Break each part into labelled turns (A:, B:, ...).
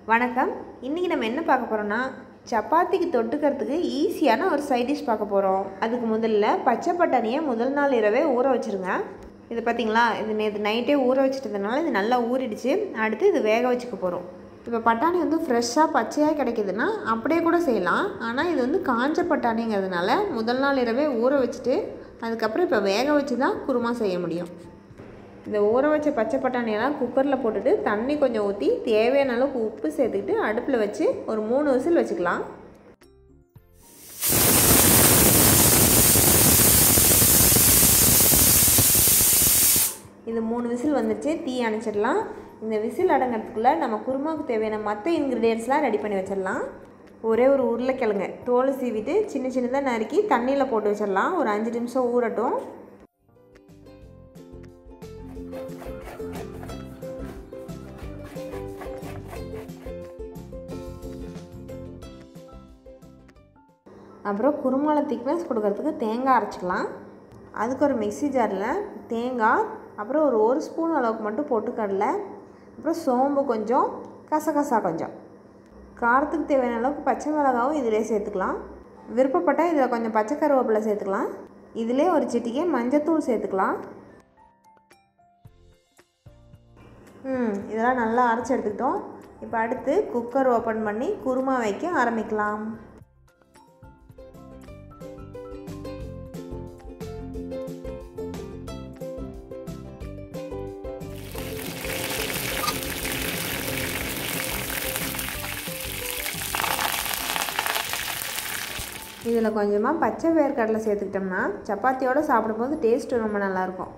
A: வணக்கம் இன்றைக்கி நம்ம என்ன பார்க்க போகிறோம்னா சப்பாத்திக்கு தொட்டுக்கிறதுக்கு ஈஸியான ஒரு சைட் டிஷ் பார்க்க போகிறோம் அதுக்கு முதல்ல பச்சை பட்டாணியை முதல் நாள் இரவே ஊற வச்சுருங்க இது பார்த்தீங்களா இது நேற்று நைட்டே ஊற வச்சுட்டதுனால இது நல்லா ஊறிடுச்சு அடுத்து இது வேக வச்சுக்க போகிறோம் இப்போ பட்டாணி வந்து ஃப்ரெஷ்ஷாக பச்சையாக கிடைக்குதுன்னா அப்படியே கூட செய்யலாம் ஆனால் இது வந்து காஞ்ச பட்டாணிங்கிறதுனால முதல் நாள் இரவே ஊற வச்சுட்டு அதுக்கப்புறம் இப்போ வேக வச்சு தான் குருமா செய்ய முடியும் இந்த ஊற வச்ச பச்சை பட்டாணியெல்லாம் குக்கரில் போட்டுட்டு தண்ணி கொஞ்சம் ஊற்றி தேவையான அளவுக்கு உப்பு சேர்த்துக்கிட்டு அடுப்பில் வச்சு ஒரு மூணு விசில் வச்சுக்கலாம் இது மூணு விசில் வந்துச்சு தீ அணைச்சிடலாம் இந்த விசில் அடங்கிறதுக்குள்ளே நம்ம குருமாவுக்கு தேவையான மற்ற இன்க்ரீடியன்ஸ்லாம் ரெடி பண்ணி வச்சிடலாம் ஒரே ஒரு உருளைக்கிழங்கு தோல் சீவிட்டு சின்ன சின்னதாக நறுக்கி தண்ணியில் போட்டு வச்சிடலாம் ஒரு அஞ்சு நிமிஷம் ஊறட்டும் அப்புறம் குருமாவில் திக்னஸ் கொடுக்கறதுக்கு தேங்காய் அரைச்சிக்கலாம் அதுக்கு ஒரு மிக்ஸி ஜாரில் தேங்காய் அப்புறம் ஒரு ஒரு ஸ்பூன் அளவுக்கு மட்டும் பொட்டுக்கடலை அப்புறம் சோம்பு கொஞ்சம் கசகசா கொஞ்சம் காரத்துக்கு தேவையான அளவுக்கு பச்சை மிளகாவும் இதிலே சேர்த்துக்கலாம் விருப்பப்பட்டால் இதில் கொஞ்சம் பச்சை கருவேப்பிலை சேர்த்துக்கலாம் இதிலே ஒரு சிட்டிக்கை மஞ்சத்தூள் சேர்த்துக்கலாம் ம் இதெல்லாம் நல்லா அரைச்சி எடுத்துக்கிட்டோம் இப்போ அடுத்து குக்கர் ஓப்பன் பண்ணி குருமா வைக்க ஆரம்பிக்கலாம் இதில் கொஞ்சமாக பச்சை வேர்க்கடலை சேர்த்துக்கிட்டோம்னா சப்பாத்தியோடு சாப்பிடும்போது டேஸ்ட்டு ரொம்ப நல்லாயிருக்கும்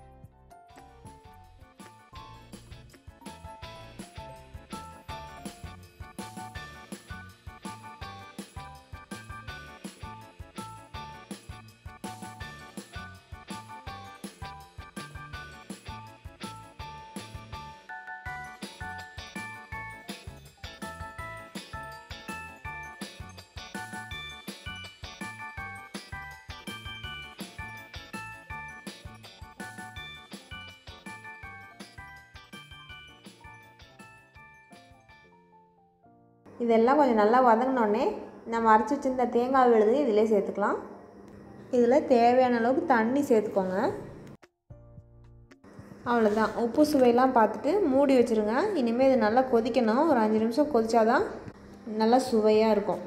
A: இதெல்லாம் கொஞ்சம் நல்லா வதங்கினோடனே நம்ம அரைச்சி வச்சிருந்த தேங்காய் விழுது இதிலே சேர்த்துக்கலாம் இதில் தேவையான அளவுக்கு தண்ணி சேர்த்துக்கோங்க அவ்வளோதான் உப்பு சுவையெல்லாம் பார்த்துட்டு மூடி வச்சுருங்க இனிமேல் இது நல்லா கொதிக்கணும் ஒரு அஞ்சு நிமிஷம் கொதிச்சாதான் நல்லா சுவையாக இருக்கும்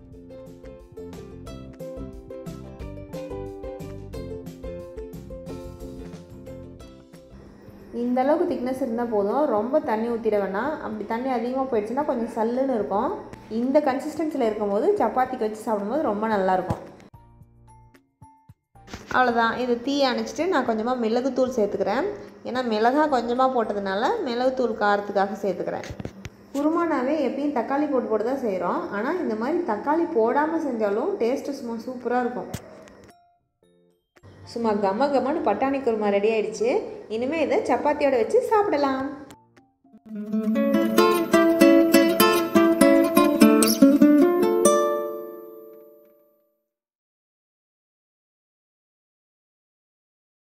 A: இந்த அளவுக்கு திக்னஸ் இருந்தால் போதும் ரொம்ப தண்ணி ஊற்றிட வேணாம் அப்படி தண்ணி அதிகமாக போயிடுச்சுன்னா கொஞ்சம் சல்லுன்னு இருக்கும் இந்த கன்சிஸ்டன்சியில் இருக்கும்போது சப்பாத்திக்கு வச்சு சாப்பிடும்போது ரொம்ப நல்லாயிருக்கும் அவ்வளோதான் இது தீ அணைச்சிட்டு நான் கொஞ்சமாக மிளகுத்தூள் சேர்த்துக்கிறேன் ஏன்னா மிளகா கொஞ்சமாக போட்டதுனால மிளகுத்தூள் காரத்துக்காக சேர்த்துக்கிறேன் குருமானாவே எப்பயும் தக்காளி போட்டு போட்டு தான் செய்கிறோம் ஆனால் இந்த மாதிரி தக்காளி போடாமல் செஞ்சாலும் டேஸ்ட்டு சும்மா சூப்பராக இருக்கும் சும்மா கம கமன்னு பட்டாணி குருமா ரெடி ஆயிடுச்சு இனிமேல் இதை சப்பாத்தியோட வச்சு சாப்பிடலாம்